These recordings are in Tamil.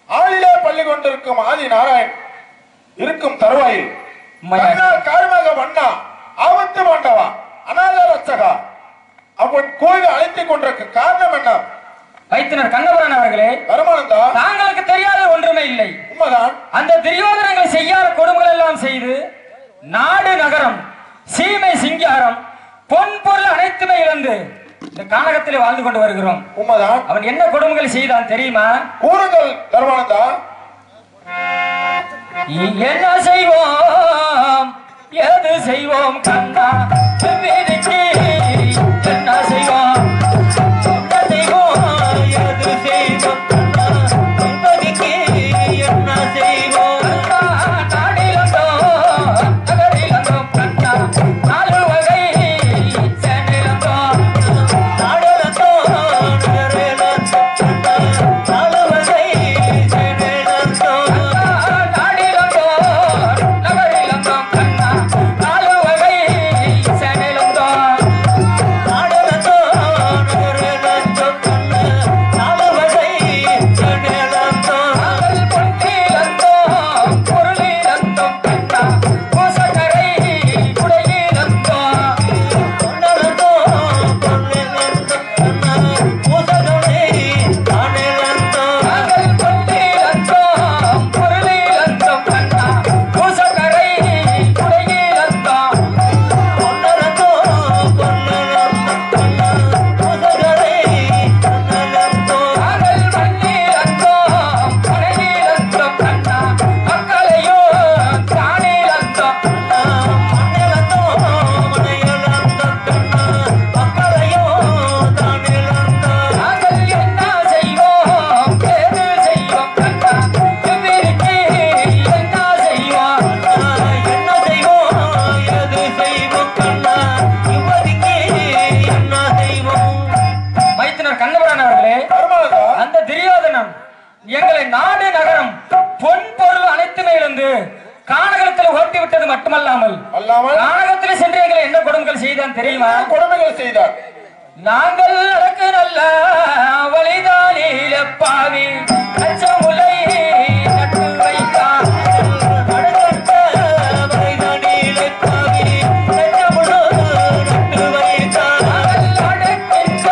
ஆளிலே பள்ளி கொண்டிருக்கும் ஆதி நாராயண் இருக்கும் தருவாயில் உண்மையா? கண்ணா கார்மக வண்ணா ஆபத்து மாண்டவா அநாத ரட்சகா அவன் கோயில் அழைத்துக் கொண்டிருக்க காரணம் என்ன வைத்தினர் கண்ணபுரன் அவர்களே வருமானந்தா தாங்களுக்கு தெரியாத ஒன்றுமே இல்லை உண்மைதான் அந்த துரியோதனங்கள் செய்யாத கொடுமைகள் எல்லாம் செய்து நாடு நகரம் சீமை சிங்காரம் பொன் பொருள் அனைத்துமே இழந்து இந்த கானகத்திலே வாழ்ந்து கொண்டு வருகிறோம் உண்மைதான் அவன் என்ன கொடுமைகள் செய்தான் தெரியுமா கூறுங்கள் தருமானந்தா என்ன செய்வோம் எது செய்வோம் கண்ணா வீதிக்கு என்ன செய்வோம் என்ன செய்வோம் எது செய்வோம் கண்ணா வீதிக்கு என்ன செய்வோம் நாடிலந்தோ நகரிலந்தோ கண்ணா நாலு வகை சேனிலந்தோ நாடிலந்தோ நகரிலந்தோ கண்ணா நாலு வகை சேனிலந்தோ நாடிலந்தோ நகரிலந்தோ கண்ணா நாலு வகை சேனிலந்தோ நாடிலந்தோ நகரிலந்தோ கண்ணா நாலு வகை சேனிலந்தோ நாங்கள் பொன்னிலந்தோ பொருளிலந்தோ கண்ணா பூசக்கரை குடையிலந்தோ கொண்டலந்தோ பொன்னிலந்தோ கண்ணா பூசக்கரை ஆனிலந்தோ நாங்கள் பொன்னிலந்தோ பொருளிலந்தோ கண்ணா பூசக்கரை குடையிலந்தோ கொண்டலந்தோ பொன்னிலந்தோ கண்ணா பூசக்கரை ஆனிலந்தோ நாங்கள் மண்ணிலந்தோ மனையிலந்தோ கண்ணா மக்களையோ காணிலந்தோ கண்ணா மண்ணிலந்தோ மனையிலந்தோ கண்ணா மக்களையோ தானிலந்தோ நாங்கள் என்ன செய்வோம் ஏது செய்வோம் கண்ணா இவ்விருக்கு என்ன செய்வோம் என்ன செய்வோம் ஏது செய்வோம் கண்ணா இவ்விருக்கு என்ன செய்வோம் மைத்தினர் கண்ணபுரான் அவர்களே வருமானந்தா அந்த துரியோதனன் எங்களை நாடு நகரம் பொன் பொருள் அனைத்துமே இழந்து கானகத்தில் ஓட்டி விட்டது மட்டுமல்லாமல் அல்லாமல் கானகத்தில் சென்று எங்களை என்ன கொடுமைகள் செய்தான் தெரியுமா கொடுமைகள் செய்தார் நாங்கள் அதற்கு நல்ல வழிதானில பாவி அச்சமுலை நட்டு வைத்தான் அடுத்த வழிதானில பாவி அச்சமுலை நட்டு வைத்தான் அடுத்த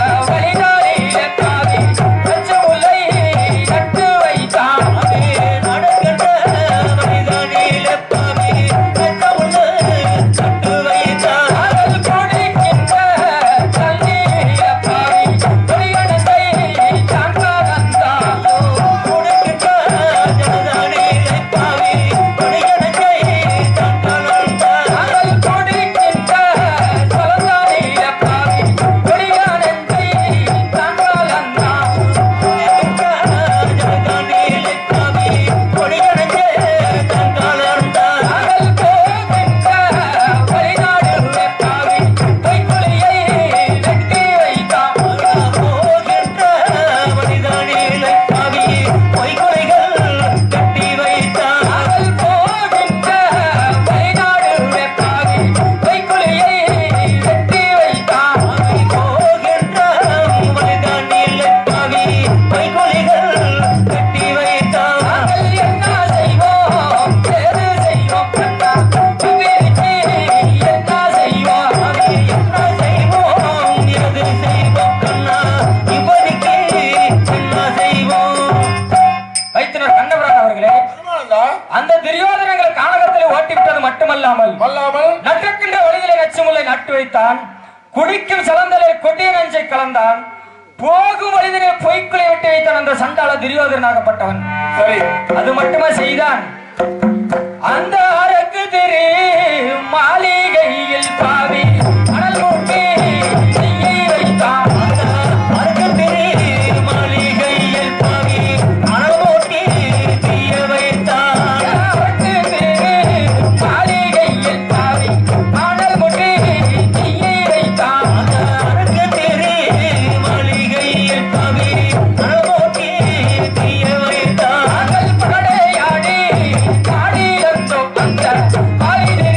வழிதானில பாவி அச்சமுலை நட்டு வைத்தான் அடுத்த வழிதானில பாவி அச்சமுலை நட்டு வைத்தான் கொடுக்கின்ற தண்ணீர பாவி பொலியனத்தை தாங்காதந்தா கொடுக்கின்ற ஜனதானில பாவி பொலியனத்தை தாங்காதந்தா நாங்கள் கொடுக்கின்ற ஜனதானில பாவி பொலியனத்தை தாங்காதந்தா கொடுக்கின்ற ஜனதானில பாவி பொலியனத்தை தாங்காதந்தா நாங்கள் போகின்ற வழிநாடு பாவி பொய்க்குழியை வெட்டி வைத்தான் போகின்ற வழிதானில பாவி பொய்க்குழிகள் கட்டி வைத்தான் நாங்கள் போகின்ற வழிநாடு பாவி பொய்க்குழியை வெட்டி வைத்தான் போகின்ற வழிதானில பாவி பொய்க்குழிகள் கட்டி வைத்தான் நாங்கள் என்ன செய்வோம் ஏது செய்வோம் கண்டா இவ்விருக்கு என்ன செய்வோம் என்ன செய்வோம் எது செய்வோம் கண்ணா இவருக்கு என்ன செய்வோம் வைத்தினர் கண்ணபுரான் அவர்களே வருமானந்தா அந்த துரியோதனங்களை கானகத்தில் ஓட்டி விட்டது மட்டுமல்லாமல் அல்லாமல் நட்டுக்கின்ற வழியிலே நச்சுமுல்லை நட்டு வைத்தான் குடிக்கும் சலந்தலை கொடிய நஞ்சை கலந்தான் போகும் வழிதிலே பொய்க்குலை விட்டு வைத்தான் அந்த சண்டாள துரியோதனாகப்பட்டவன் சரி அது மட்டுமா செய்தான் அந்த அரக்கு திரு மாளிகையில் பாவி அனல் மூட்டி தீயை வைத்தான் அந்த அரக்கு திரு மாளிகையில் பாவி அனல் மூட்டி தீய வைத்தான் அரக்கு திரு மாளிகையில் பாவி அனல் மூட்டி தீயை வைத்தான் அந்த அரக்கு திரு மாளிகையில் பாவி அனல் மூட்டி தீய வைத்தான் அகல் படையாடி காடிலந்தோ அந்த ஆயிரம்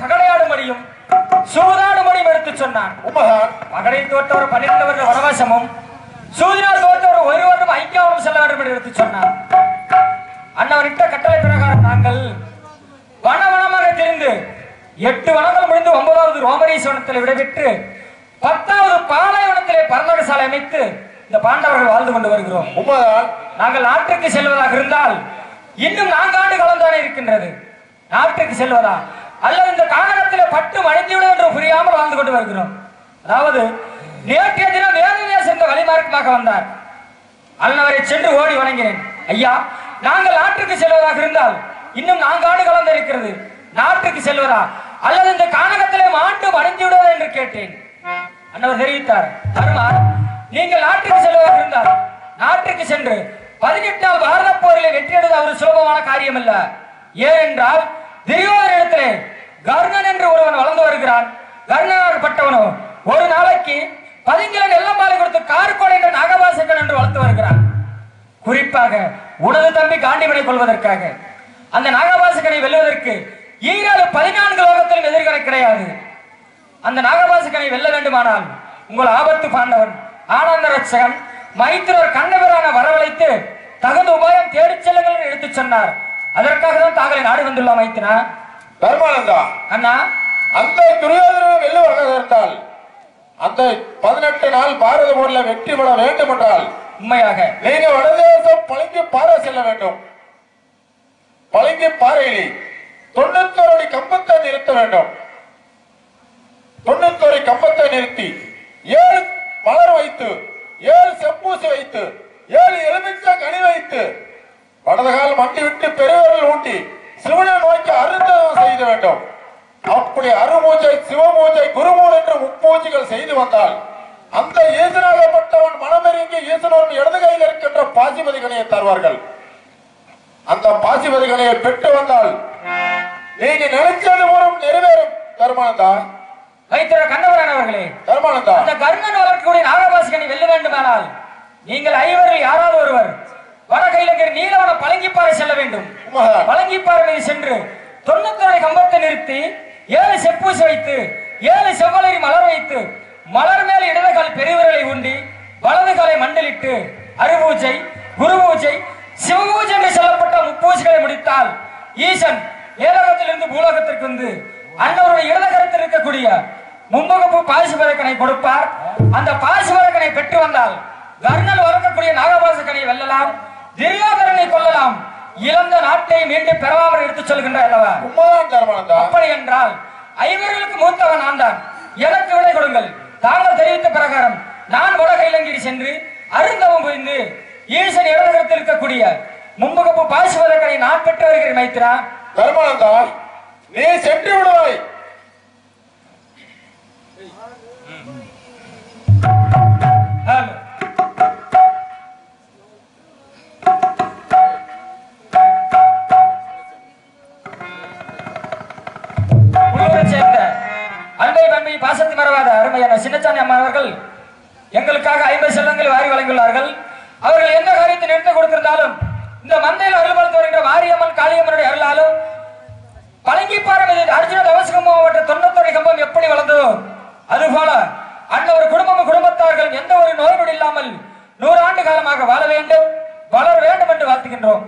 பகடையாடும்படியும் சூதாடும்படியும் எடுத்துச் சொன்னான் உண்மைதான் மகனை தோற்றவர் பன்னிரண்டு வருட வனவாசமும் சூதினால் தோற்றவர் ஒரு வருடம் ஐக்கியாவும் செல்ல வேண்டும் என்று எடுத்துச் சொன்னார் அண்ணவர் இட்ட கட்டளை பிரகாரம் நாங்கள் வனவனமாக தெரிந்து எட்டு வனங்கள் முடிந்து ஒன்பதாவது ரோமரீஸ்வரத்தில் விடைபெற்று பத்தாவது பாலைவனத்திலே பரலோக சாலை அமைத்து இந்த பாண்டவர்கள் வாழ்ந்து கொண்டு வருகிறோம் உண்மைதான் நாங்கள் நாட்டுக்கு செல்வதாக இருந்தால் இன்னும் நான்காண்டு காலம் தானே இருக்கின்றது நாட்டுக்கு செல்வதா அல்லது இந்த கானகத்திலே பட்டு மழைந்துவிடும் என்று புரியாமல் வாழ்ந்து கொண்டு வருகிறோம் அதாவது நேற்றைய தினம் வேதனையா சென்ற வழிமார்க்கமாக வந்தார் அண்ணவரை சென்று ஓடி வணங்கினேன் ஐயா நாங்கள் நாட்டுக்கு செல்வதாக இருந்தால் இன்னும் நான்காண்டு காலம் இருக்கிறது நாட்டுக்கு செல்வதா அல்லது இந்த கானகத்திலே மாண்டு மறைந்து விடுவதா என்று கேட்டேன் அண்ணவர் தெரிவித்தார் தருமார் நீங்கள் நாட்டுக்கு செல்வதாக இருந்தால் நாட்டுக்கு சென்று பதினெட்டாம் பாரத போரிலே வெற்றியடைவது அவர் சுலபமான காரியம் அல்ல ஏனென்றால் துரியோதனிடத்திலே கர்ணன் என்று ஒருவன் வளர்ந்து வருகிறான் கர்ணனாகப்பட்டவனோ ஒரு நாளைக்கு பதிங்கிலன் எல்லம்பாலை கொடுத்து கார்கோடை என்ற நாகவாசகன் என்று வளர்த்து வருகிறான் குறிப்பாக உனது தம்பி காண்டிமனை கொள்வதற்காக அந்த நாகபாசகனை வெல்வதற்கு ஈராறு பதினான்கு லோகத்திலும் எதிர்கரை கிடையாது அந்த நாகபாசகனை வெல்ல வேண்டுமானால் உங்கள் ஆபத்து பாண்டவன் ஆனந்த ரட்சகன் மைத்திரர் கண்ணபிரான வரவழைத்து தகுந்த உபாயம் தேடிச் செல்லுங்கள் என்று எடுத்துச் சொன்னார் அதற்காக தான் தாங்களை நாடு வந்துள்ளோம் மைத்தினா தர்மானந்தா அண்ணா அந்த துரியோதன வெல்லுவதாக இருந்தால் அந்த பதினெட்டு நாள் பாரத போர்ல வெற்றி பெற வேண்டும் என்றால் உண்மையாக நீங்க வடதேசம் பழங்கி பாறை செல்ல வேண்டும் பழங்கி பாறையிலே தொண்ணூத்தோரு அடி கம்பத்தை நிறுத்த வேண்டும் தொண்ணூத்தோரு கம்பத்தை நிறுத்தி ஏழு மலர் வைத்து ஏழு செப்பூசி வைத்து ஏழு எலுமிச்சை கனி வைத்து வடதகால் மண்டி விட்டு பெரியவர்கள் ஊட்டி சிவனை நோக்கி அருந்ததம் செய்த வேண்டும் அப்படி அருமூஜை சிவபூஜை குருமூல் என்று முப்பூஜைகள் செய்து வந்தால் அந்த ஈசனாகப்பட்டவன் மனமெருங்கி ஈசனோன் இடது கையில் இருக்கின்ற பாசிபதி கணியை தருவார்கள் அந்த பாசிபதி கணியை பெற்று வந்தால் நீங்க நினைச்சது மூலம் நிறைவேறும் தர்மானந்தா மைத்திர கண்ணபிரான் அவர்களே தர்மானந்தா அந்த கர்ணன் வளர்க்கக்கூடிய நாகபாசகனை வெல்ல வேண்டுமானால் நீங்கள் ஐவரில் யாராவது ஒருவர் வடகையிலங்கிற நீலவன பழங்கிப்பாறை செல்ல வேண்டும் உண்மைதான். பழங்கிப்பாறை மீது சென்று தொண்ணூத்தொரு கம்பத்தை நிறுத்தி ஏழு செப்பூசி வைத்து ஏழு செவ்வலரி மலர் வைத்து மலர் மேல் இடது கால் பெரியவர்களை உண்டி வலது காலை மண்டலிட்டு அருபூஜை குரு பூஜை சிவபூஜை என்று சொல்லப்பட்ட முப்பூஜைகளை முடித்தால் ஈசன் ஏலகத்திலிருந்து பூலோகத்திற்கு வந்து அன்னவருடைய இடது கரத்தில் இருக்கக்கூடிய மும்பகப்பு பாசி பதக்கனை கொடுப்பார் அந்த பாசி பதக்கனை பெற்று வந்தால் கர்ணன் வளர்க்கக்கூடிய நாகபாசக்கனை வெல்லலாம் துரியோதரனை கொல்லலாம் இழந்த நாட்டை மீண்டும் பெறாமல் எடுத்துச் சொல்கின்ற அல்லவா உண்மைதான் தர்மானந்தா அப்படி என்றால் ஐவர்களுக்கு மூத்தவன் நான் தான் எனக்கு விடை கொடுங்கள் தாங்கள் தெரிவித்த பிரகாரம் நான் வடகைலங்கிரி சென்று அருந்தவம் புரிந்து ஈசன் இடதுகரத்தில் இருக்கக்கூடிய மும்பகப்பு பாசுவதற்கனை நான் பெற்று வருகிறேன் மைத்ரா தர்மானந்தா நீ சென்று விடுவாய் ஹலோ. உள்ளூரைச் சேர்ந்த அன்பை பண்பை பாசத்தை மறவாத அருமையான சின்னச்சாமி அம்மா அவர்கள் எங்களுக்காக ஐம்பது செல்வங்கள் வாரி வழங்கியுள்ளார்கள் அவர்கள் எந்த காரியத்தை நிறுத்த கொடுத்திருந்தாலும் இந்த மந்தையில் அருள்பால் வருகின்ற மாரியம்மன் காளியம்மனுடைய அருளாலும் பழங்கிப்பாறை மீது அர்ஜுன தவசகம் மாவட்ட தொண்ணூத்தொரு கம்பம் எப்படி வளர்ந்ததோ அதுபோல அன்னவர் குடும்பமும் குடும்பத்தார்களும் எந்த ஒரு நோய் நொடி இல்லாமல் நூறாண்டு காலமாக வாழ வேண்டும் வளர வேண்டும் என்று வாழ்த்துகின்றோம்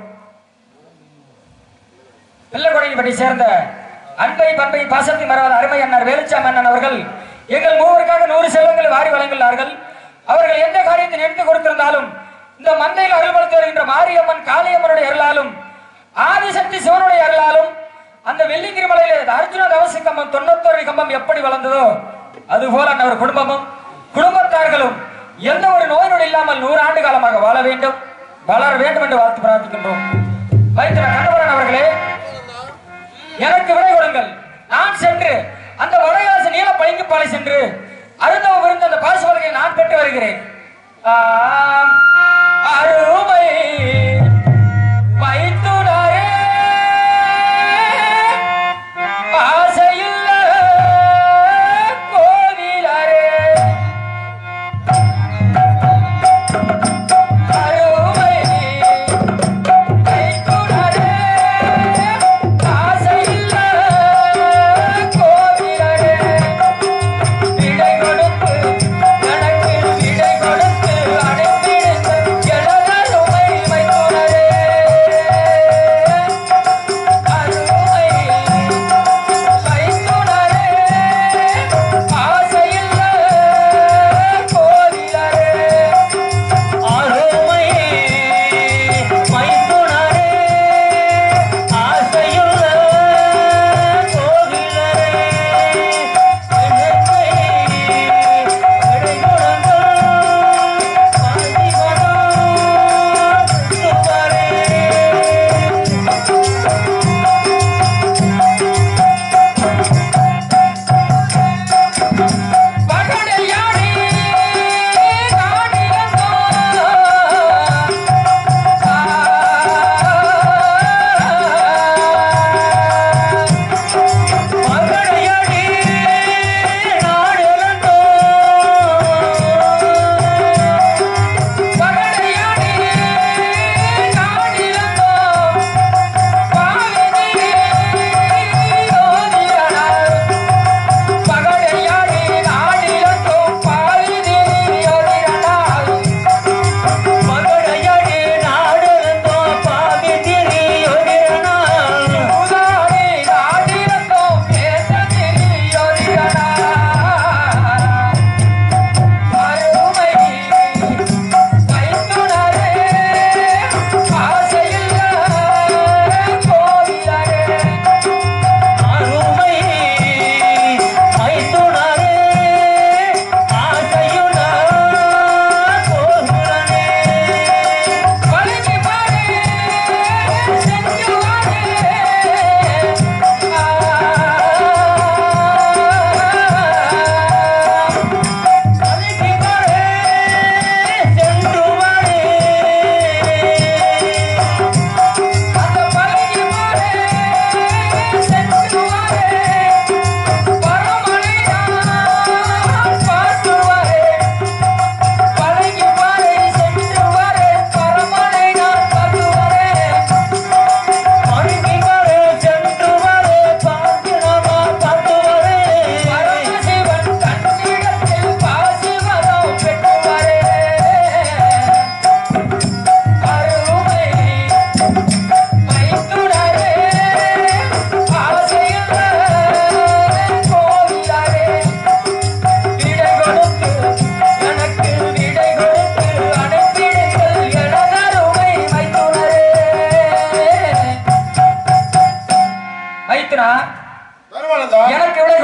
பிள்ளைக்குடையப்பட்டி சேர்ந்த அன்பை பண்பை பாசத்தை மறவாத அருமை அண்ணர் வேலுச்சாமி அண்ணன் அவர்கள் எங்கள் மூவருக்காக நூறு செல்வங்களை வாரி வழங்கியுள்ளார்கள் அவர்கள் எந்த காரியத்தை நிறுத்தி கொடுத்திருந்தாலும் இந்த மந்தையில் அருள்படுத்தி வருகின்ற மாரியம்மன் காளியம்மனுடைய அருளாலும் ஆதிசக்தி சிவனுடைய அருளாலும் அந்த வெள்ளிங்கிரி மலையில அர்ஜுன தவசி கம்பம் தொண்ணூத்தொரு கம்பம் எப்படி வளர்ந்ததோ அதுபோல அன்னவர் குடும்பமும் குடும்பத்தார்களும் எந்த ஒரு நோய் நொடி இல்லாமல் நூறு ஆண்டு காலமாக வாழ வேண்டும் வளர வேண்டும் என்று வாழ்த்து பிரார்த்திக்கின்றோம் வைத்திர கண்ணபுரன் அவர்களே எனக்கு விடை கொடுங்கள் நான் சென்று அந்த வடகாசு நீல பளிங்குப்பாலை சென்று அருந்தவ விருந்த அந்த பாசுவதனை நான் பெற்று வருகிறேன் ஆம், அருமை மைத்துனரே, ஆசையுள்ள கோவிலரே அருமை மைத்துனரே, ஆசையுள்ள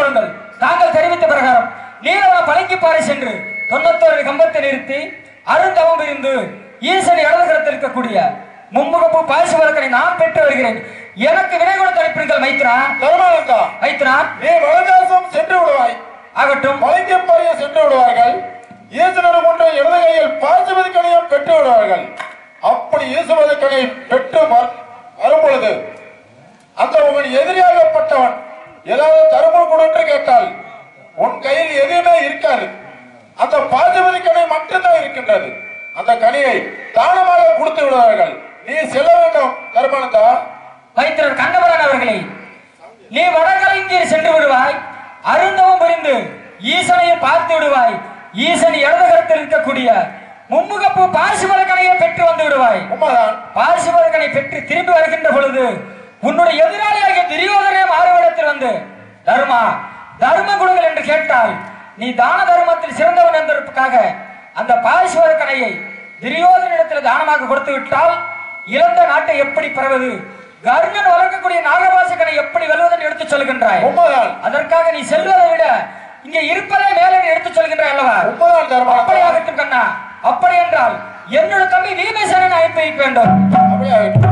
கொள்ளுங்கள் தாங்கள் தெரிவித்த பிரகாரம் நீலவன பழங்கிப்பாறை சென்று தொண்ணூத்தோரு கம்பத்தை நிறுத்தி அருந்தவம் இருந்து ஈசன் இடதுகரத்தில் இருக்கக்கூடிய மும்முகப்பு பாசி வழக்கனை நான் பெற்று வருகிறேன் எனக்கு வினை கொடுத்து அனுப்பிடுங்கள் மைத்ரா தர்மானந்தா மைத்ரா நீ வலதேசம் சென்று விடுவாய் ஆகட்டும் பழைய சென்று விடுவார்கள் ஈசனரும் ஒன்று இடது கையில் பாசுபதி கணையும் பெற்று விடுவார்கள் அப்படி ஈசுபதி கணை பெற்று வ- வரும் பொழுது அந்த உன் எதிரியாகப்பட்டவன் ஏதாவது தருமம் கொடு கேட்டால் உன் கையில் எதுவுமே இருக்காது அந்த பாசுபதி கணை மட்டும்தான் இருக்கின்றது அந்த கனியை தானமாக கொடுத்து விடுவார்கள் நீ செல்ல வேண்டும் தர்மானந்தா மைத்திரர் கண்ணபுரன் அவர்களே நீ வடகலைஞர் சென்று விடுவாய் அருந்தவம் புரிந்து ஈசனையும் பார்த்து விடுவாய் ஈசன் இடதுகரத்தில் இருக்கக்கூடிய மும்முகப்பு பாசிமலக்கணையை பெற்று வந்து விடுவாய் உண்மைதான் பாசிமலக்கனை பெற்று திரும்பி வருகின்ற பொழுது உன்னுடைய எதிராளியாகிய துரியோதனே மாறுவிடத்தில் வந்து தர்மா தர்ம குணங்கள் என்று கேட்டால் நீ தான தர்மத்தில் சிறந்தவன் என்பதற்காக அந்த பாசிமலக்கணையை துரியோதனிடத்தில் தானமாக கொடுத்து விட்டால் இழந்த நாட்டை எப்படி பெறுவது கர்ணன் வளர்க்கக்கூடிய நாகபாசகனை எப்படி வெல்வதென்று எடுத்துச் சொல்கின்றாய் உண்மைதான் அதற்காக நீ செல்வதை விட இங்கே இருப்பதை மேலே நீ எடுத்துச் சொல்கின்றாய் அல்லவா உண்மைதான் அப்படி தர்மானந்தா ஆகட்டும் கண்ணா அப்படி என்றால் என்னோட தம்பி வீமேசனை அனுப்பி வைக்க வேண்டும் அப்படியே ஆகட்டும்.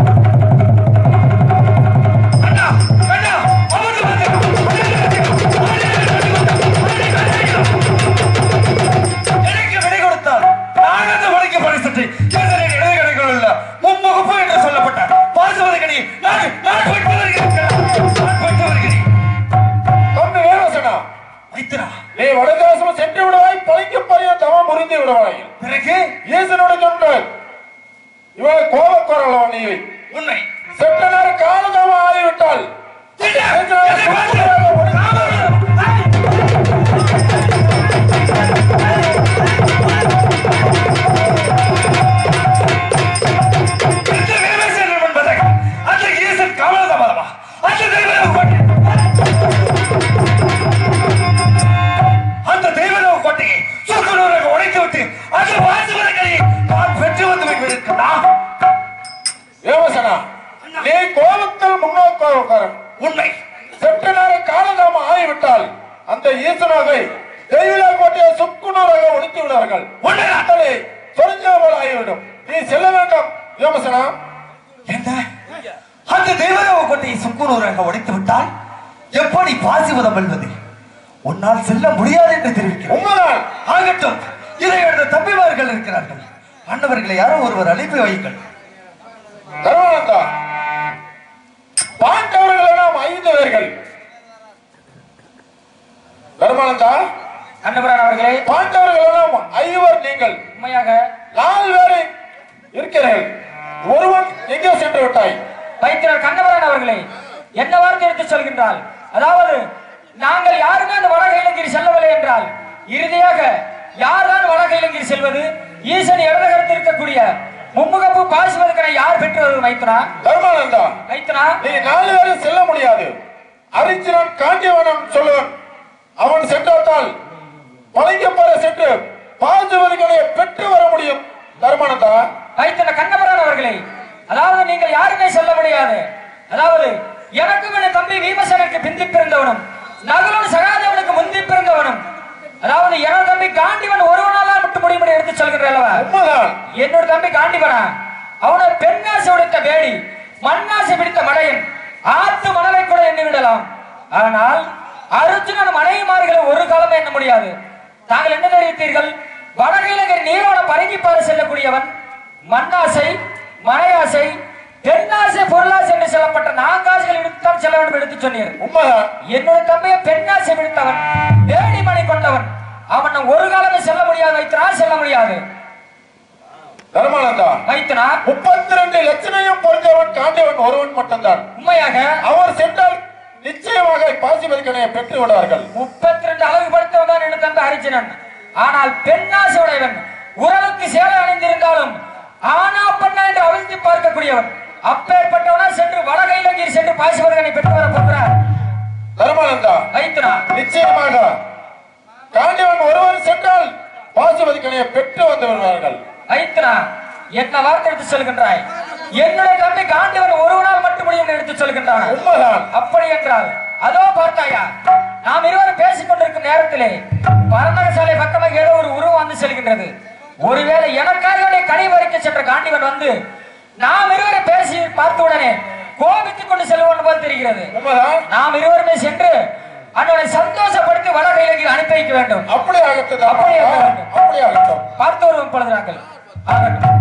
அண்ணா அண்ணா அமர்ந்து எனக்கு விடை கொடுத்தால் நான் அந்த வழிக்கு பரிசுத்தை கேசரின் இடது கடைகள் இல்ல மும்முகப்பு என்று சொல்லப்பட்ட பார்சுவது கணி நான் நான் பெற்று வருகிறேன் நான் பெற்று வருகிறேன் தம்பி வீரசனா வைத்திரா நீ வடதேசம் சென்று விடுவாய் பழிக்கு பறிய தவம் முறிந்து விடுவாய் பிறகு ஈசனோட சொன்ன இவளை கோபக்குறவன் நீ உண்மை சென்ற நேரம் காலதாமம் ஆகிவிட்டால் என்னை பார்த்து- இந்த வீரசேனன் என்பதாக அந்த ஈசன் கமலதமலமா அந்த தெய்வலோக கோட்டை அந்த தெய்வலோக கோட்டையை சுக்குநூறாக உடைத்து விட்டு அந்த வாசுவத கையை நான் பெற்று வந்து விட்டிருக்கிறேன் தேவசனா நீ கோபத்தில் முன்னோக்காரன் உண்மை சென்ற நேரம் காலதாமம் ஆகிவிட்டால் அந்த ஈசனாகை தெய்விலா கோட்டையை சுக்குநூறாக ஒழித்து விடுவார்கள் உண்மைதான். உன்னை சொரிஞ்ச போல ஆகிவிடும் நீ செல்ல வேண்டாம் தேவசனா என்ன அந்த தெய்வலோக கோட்டையை சுக்குநூறாக உடைத்து விட்டால் எப்படி பாசிவதம் வெல்வது உன்னால் செல்ல முடியாது என்று தெரிவிக்கிறேன் உண்மைதான் ஆகட்டும் இதை எழுத தம்பிமார்கள் இருக்கிறார்கள் அண்ணவர்களை யாரோ ஒருவர் அழைப்பு வையுங்கள் தர்மானந்தா பாண்டவர்கள் எல்லாம் ஐந்து பேர்கள் தர்மானந்தா கண்ணபுரன் அவர்களே பாண்டவர்கள் எல்லாம் ஐவர் நீங்கள் உண்மையாக நாலு பேரை இருக்கிறீர்கள் ஒருவன் எங்கே சென்று விட்டாய் வைத்திரர் கண்ணபுரன் அவர்களே என்ன வார்த்தை எடுத்துச் சொல்கின்றால் அதாவது நாங்கள் யாருமே அந்த வடக இலங்கை செல்லவில்லை என்றால் இறுதியாக யார்தான் வடக இலங்கை செல்வது ஈசன் இடதுகரத்தில் இருக்கக்கூடிய மும்முகப்பு பாசுவதற்கனை யார் பெற்று வருவது மைத்துனா தர்மானந்தா மைத்துனா நீ நாலு பேரும் செல்ல முடியாது அரிச்சனன் காண்டியவனம் சொல்லுவன் அவன் சென்றால் பழங்கப்பாறை சென்று பாசுவதிகளை பெற்று வர முடியும் தர்மானந்தா வைத்தன கண்ணபுரன் அவர்களே அதாவது நீங்கள் யாருமே சொல்ல முடியாது அதாவது எனக்கும் என் தம்பி வீமசனுக்கு பிந்தி பிறந்தவனும் நகுலன் சகாதேவனுக்கு முந்தி பிறந்தவனும் அதாவது எனது தம்பி காண்டிவன் ஒருவனால விட்டு முடியும்படி எடுத்து சொல்கின்ற அல்லவா உண்மைதான் என்னோட தம்பி காண்டிவனா அவனை பெண்ணாசை உடைத்த வேடி மண்ணாசை பிடித்த மடையன் ஆத்து மணலை கூட எண்ணி விடலாம் ஆனால் அர்ஜுனன் மனைவிமார்களை ஒரு காலமே எண்ண முடியாது தாங்கள் என்ன தெரிவித்தீர்கள் வடகிழங்கர் நீரோட பரங்கிப்பாறு செல்லக்கூடியவன் மண்ணாசை மனையாசை பெண்ணாசை பொருளாசை என்று சொல்லப்பட்ட நான்காசுகள் எடுத்துத்தான் செல்ல வேண்டும் எடுத்து சொன்னீர் உண்மைதான் என்னோட தம்பியை பெண்ணாசை பிடித்தவன் வேடி மணி கொண்டவன் அவன் ஒரு காலமே செல்ல முடியாது வைத்தனா செல்ல முடியாது தர்மானந்தா வைத்தனா முப்பத்தி ரெண்டு லட்சணையும் பொருந்தவன் காண்டியவன் ஒருவன் மட்டும்தான் உண்மையாக அவர் சென்றால் நிச்சயமாக பாசிபதிக்கணையை பெற்று விடுவார்கள் முப்பத்தி ரெண்டு அளவு படுத்தவன் தான் என்று தந்த அரிஜனன் ஆனால் பெண்ணாசை உடையவன் உறவுக்கு சேலை அணிந்திருந்தாலும் ஆனா பெண்ணா என்று அவிழ்த்து பார்க்கக்கூடியவன் அப்பேற்பட்டவனா சென்று வடகையிலங்கீர் சென்று பாசிபதகனை பெற்று வர போகிறார் தர்மானந்தா வைத்தனா நிச்சயமாக காண்டியவன் ஒருவர் சென்றால் பாசுபதிக்கணையை பெற்று வந்து விடுவார்கள் வைத்தனா என்ன வார்த்தை எடுத்து சொல்கின்றாய் என்னுடைய தம்பி காண்டிவன் ஒருவனால் மட்டும் முடியும் என்று எடுத்து சொல்கின்றான் உண்மைதான் அப்படி என்றால் அதோ பார்த்தாயா நாம் இருவரும் நேரத்திலே பரந்தக சாலை பக்கமாக ஏதோ ஒரு உருவம் வந்து செல்கின்றது ஒருவேளை எனக்காக கனி வரைக்கும் சென்ற காண்டிவன் வந்து நாம் இருவரை பேசி பார்த்த உடனே கோபித்துக் கொண்டு செல்வோம் போல் தெரிகிறது உண்மைதான் நாம் இருவருமே சென்று அண்ணனை சந்தோஷப்படுத்தி வடகையிലേക്ക് அனுப்பி வைக்க வேண்டும் அப்படி ஆகட்டும் அப்படியே ஆகட்டும். அப்படி ஆகட்டும் பார்த்து வருவோம் பொழுது நாங்கள் ஆகட்டும்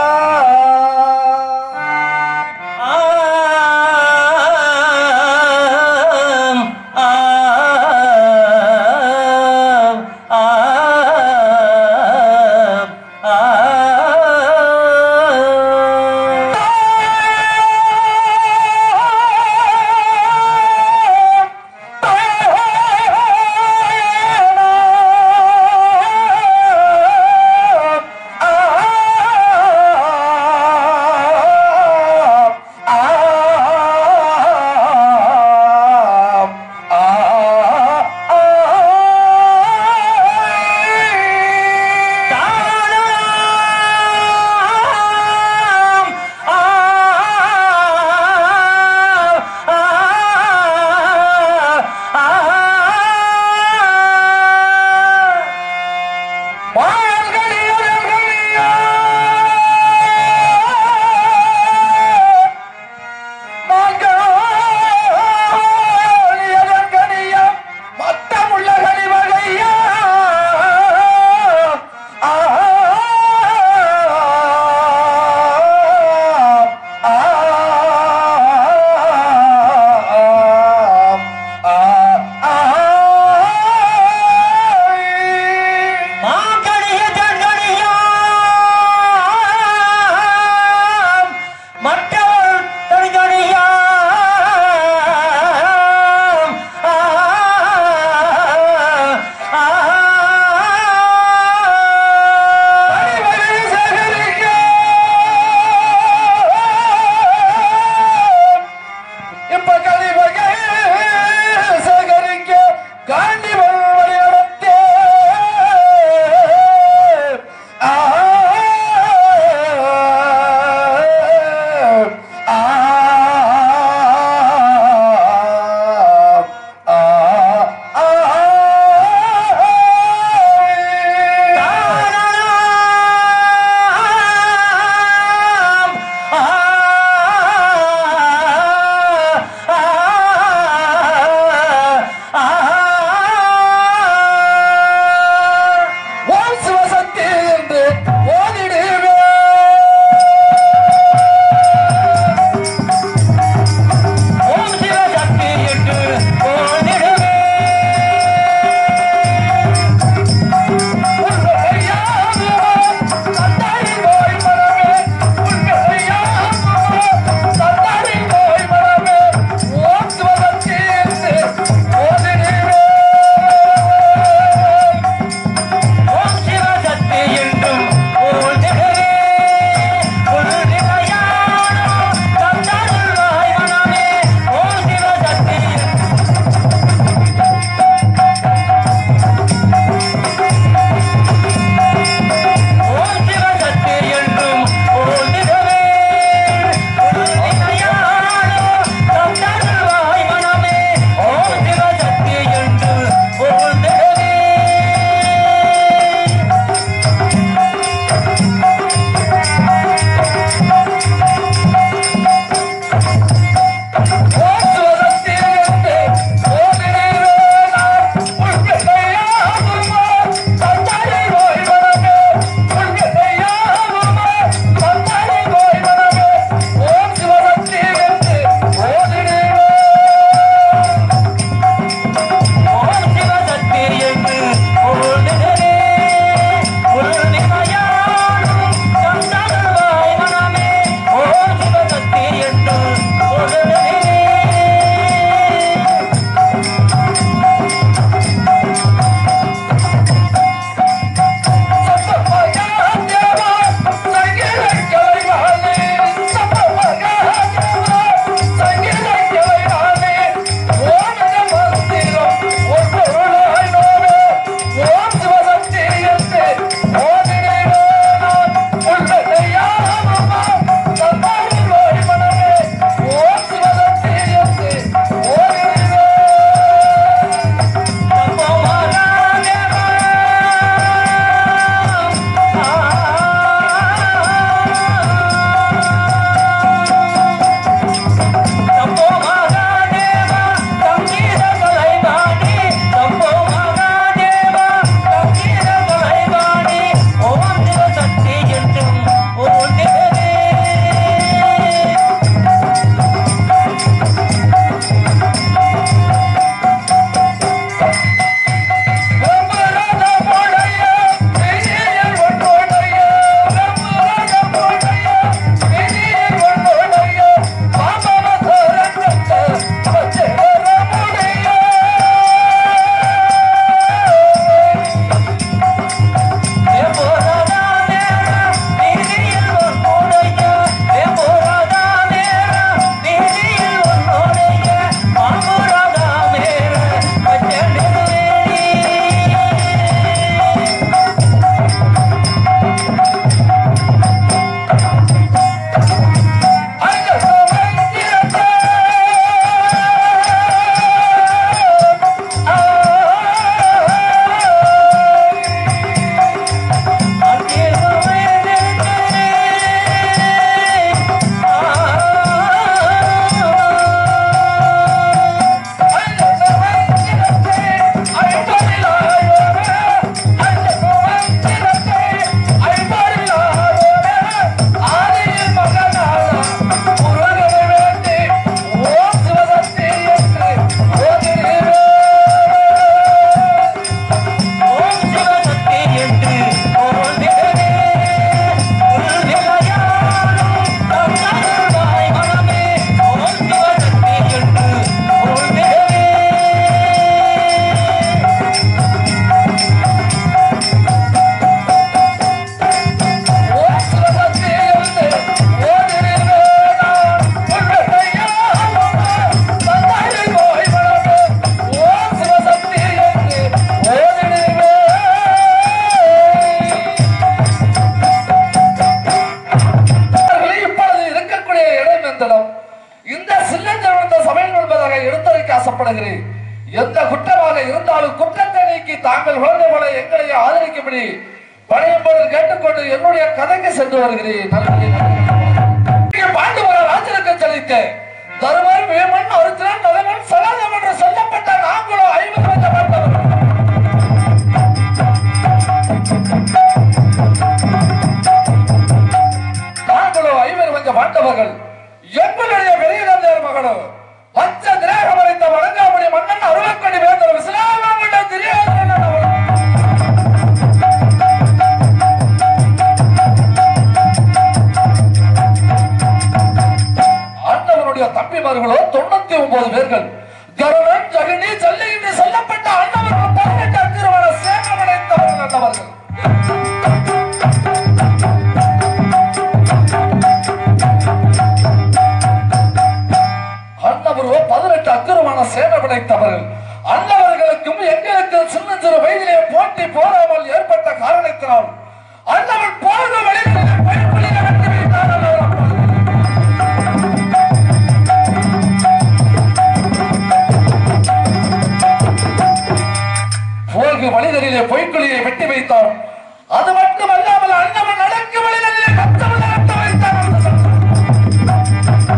ஆ ஆசைப்படுகிறேன் எந்த குற்றமாக இருந்தாலும் குற்றத்தை நீக்கி தாங்கள் குழந்தை போல எங்களை ஆதரிக்கும்படி பணியும்போது கேட்டுக்கொண்டு என்னுடைய கதைக்கு சென்று வருகிறேன் நன்றி, நன்றி. பாண்டுவர ராஜனுக்கு செலுத்த தருமர் வேமன் அருத்திரன் நலவன் சகாதம் என்று சொல்லப்பட்ட நாங்களும் ஐம்பது வந்த பாண்டவர்கள் நாங்களோ ஐவர் வந்த பாண்டவர்கள் எங்களுடைய பெரிய தந்தையர் மகனும் பச்ச திரேகம் அளித்த வணங்காமணி மன்னன் அருளக்கடி வேந்தர் விசிலாமிட திரியாதன் அவர்கள். ஆண்டவனுடைய தம்பிமார்களோ தொண்ணூத்தி ஒன்பது பேர்கள் கருணன் ஜெகனி ஜல்லி என்று சொல்லப்பட்ட அண்ணவர்கள் பதினெட்டு அத்திருவன சேகமடைத்தவர்கள் அண்ணவர்கள் அன்னவரோ பதினெட்டு அக்குரமான சேவை படைத்தவர்கள் அன்னவர்களுக்கும் எங்களுக்கும் சின்ன சிறு வயதிலே போட்டி போடாமல் ஏற்பட்ட காரணத்தினால் அன்னவன் போக வழிகளிலே பைப்புலியை வெட்டி வைத்தான் அல்லவா? போகு மனிதரிலே பொய்க்குழியை வெட்டி வைத்தான் அது மட்டுமல்லாமல் அன்னவன் நடக்கு வழிகளிலே கத்தவன் நடத்த வைத்தான் என்று சொன்னான்.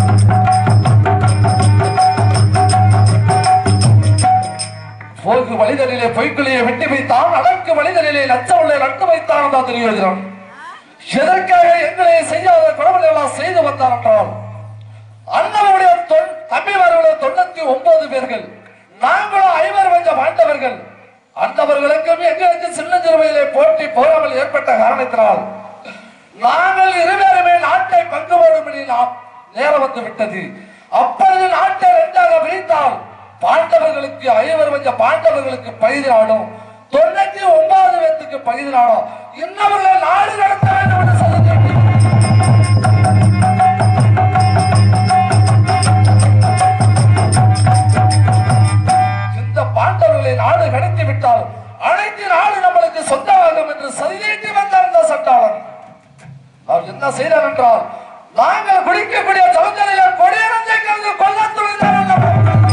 போகு மனிதனிலே பொய்க்குழியை வெட்டி வைத்தான் அடக்கு மனிதனிலே லட்சமுள்ள நட்டு வைத்தான் தான் துரியோதனன் எதற்காக எங்களை செய்யாத குழந்தைகளெல்லாம் செய்து வந்தான் என்றால் அண்ணனுடைய தொன் தம்பிமார்களோ தொண்ணூத்தி ஒன்பது பேர்கள் நாங்களும் ஐவர் வந்த பாண்டவர்கள் அந்தவர்களுக்கும் எங்களுக்கு சின்ன சிறுவையிலே போட்டி போராமல் ஏற்பட்ட காரணத்தினால் நாங்கள் இருவருமே நாட்டை பங்கு போடும்படி நாம் நேரம் வந்து விட்டது அப்பொழுது நாட்டை இரண்டாக பிரித்தால் பாண்டவர்களுக்கு ஐவர் வந்த பாண்டவர்களுக்கு பகுதி நாடும் தொண்ணூத்தி ஒன்பது பேத்துக்கு பகுதி நாடும் இன்னவர்களை நாடு நடத்த வேண்டும் என்று சொல்லுங்கள் இந்த பாண்டவர்களை நாடு கடத்தி விட்டால் அனைத்து நாடு நம்மளுக்கு சொந்தமாகும் என்று சதிநீட்டி வந்தார் இந்த சட்டாளன் அவர் என்ன செய்தார் என்றால் நாங்கள் குடிக்கக்கூடிய சமுதாயில கொடியரஞ்சை கலந்து கொல்ல துணிந்தார் அல்லவா?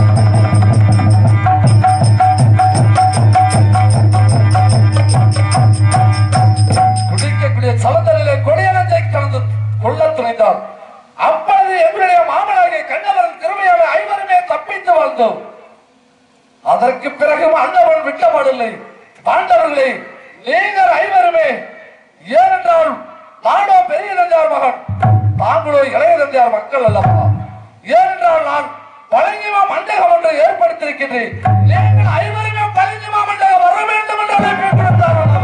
குடிக்கக்கூடிய சமுதாயில கொடியரஞ்சை கலந்து கொல்ல துணிந்தார் அப்பொழுது எங்களுடைய மாமனாகிய கண்ணவரின் கிருமையான ஐவருமே தப்பித்து வாழ்ந்தோம் அதற்கு பிறகு அண்ணவன் விட்டப்படவில்லை பாண்டவர்களே நீங்கள் ஐவருமே ஏனென்றால் நானோ பெரிய தந்தையார் மகன் தாங்களோ இளைய தந்தையார் மக்கள் அல்லவா ஏனென்றால் நான் பழங்கிமா மண்டகம் ஒன்று ஏற்படுத்தியிருக்கின்றேன் நீங்கள் ஐவருமே பழங்கிமா மண்டகம் வர வேண்டும் என்று அழைப்பு கொடுத்தார் அல்லவா?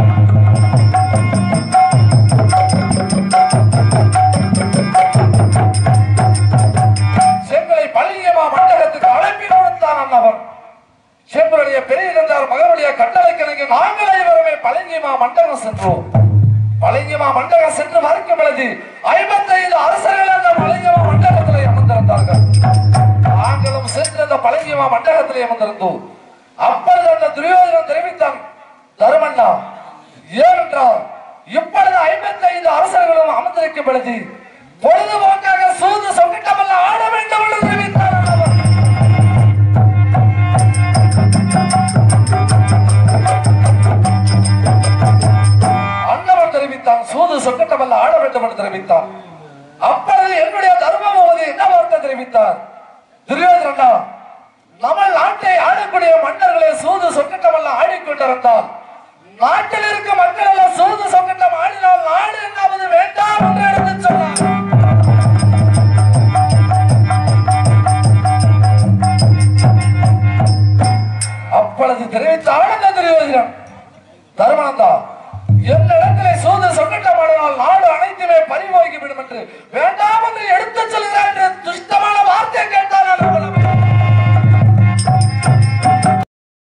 செங்கலை பழங்கியமா மண்டகத்துக்கு அழைப்பு கொடுத்தான் அன்னவர் செம்பருடைய பெரிய தந்தார் மகனுடைய கட்டளைக்கிணங்க நாங்கள் ஐவருமே பழங்கியமா மண்டகம் சென்றோம் பழங்கியமா மண்டகம் சென்று மறுக்கும் பொழுது ஐம்பத்தைந்து அரசர்கள் அந்த பழங்கியமா மண்டகத்திலே அமர்ந்திருந்தார்கள் நாங்களும் சென்று அந்த பழங்கியமா மண்டகத்திலே அமர்ந்திருந்தோம் அப்பொழுது அந்த துரியோதனன் தெரிவித்தான் தருமண்ணா ஏனென்றால் இப்பொழுது ஐம்பத்தைந்து அரசர்களும் அமர்ந்திருக்கும் பொழுது பொழுதுபோக்காக சூது சொங்கிட்டமல்ல ஆட வேண்டும் என்று தெரிவித்தார் அல்லவா? அண்ணவன் தெரிவித்தான் சூது சொக்கட்டமல்ல ஆட வேண்டும் என்று தெரிவித்தான் அப்பொழுது என்னுடைய தர்மபதி என்ன வார்த்தை தெரிவித்தார் துரியோதனா நம்ம நாட்டை ஆளக்கூடிய மன்னர்களை சூது சொக்கட்டமல்ல ஆடிக்கொண்டிருந்தால் நாட்டில் இருக்கும் மக்கள் எல்லாம் சூது சொக்கட்டம் ஆடினால் நாடு என்னாவது வேண்டாம் என்று எடுத்து சொன்னார்